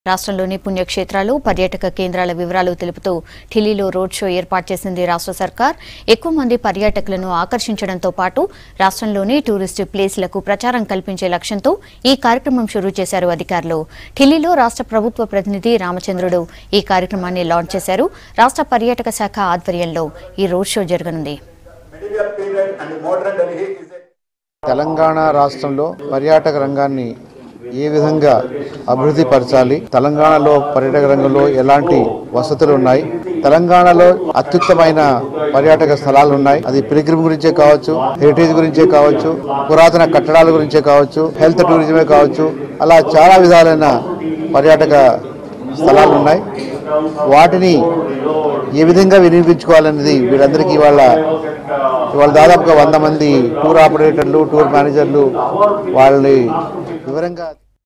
రాష్ట్రంలోని పుణ్యక్షేత్రాలు పర్యాటక కేంద్రాల వివరాలు తెలుపుతూ ఢిల్లీలో రోడ్ షో ఏర్పాటు చేసింది రాష్ట్ర సర్కార్ ఎక్కువ మంది పర్యాటకులను ఆకర్షించడంతో పాటు రాష్ట్రంలోని టూరిస్టు ప్లేస్లకు ప్రచారం కల్పించే లక్ష్యంతో ఈ కార్యక్రమం షురూ చేశారు అధికారులు ఢిల్లీలో రాష్ట్ర ప్రభుత్వ ప్రతినిధి రామచంద్రుడు ఈ కార్యక్రమాన్ని లాంచ్ చేశారు రాష్ట్ర పర్యాటక శాఖ ఆధ్వర్యంలో ఈ రోడ్ షో జరగనుంది medieval period and modern Delhi is a Telangana రాష్ట్రంలో పర్యాటక రంగాన్ని ఏ విధంగా అభివృద్ధి పరచాలి తెలంగాణలో పర్యాటక రంగంలో ఎలాంటి వసతులు ఉన్నాయి తెలంగాణలో అత్యుత్తమైన పర్యాటక స్థలాలు ఉన్నాయి అది పిలిగ్రిమ్ గురించే కావచ్చు హెరిటేజ్ గురించే కావచ్చు పురాతన కట్టడాల గురించే కావచ్చు హెల్త్ టూరిజమే కావచ్చు అలా చాలా విధాలైన పర్యాటక స్థలాలు ఉన్నాయి వాటిని ఏ విధంగా వినియోగించుకోవాలనేది వీళ్ళందరికీ ఇవాళ ఇవాళ దాదాపుగా వంద మంది టూర్ ఆపరేటర్లు టూర్ మేనేజర్లు వాళ్ళని వివరంగా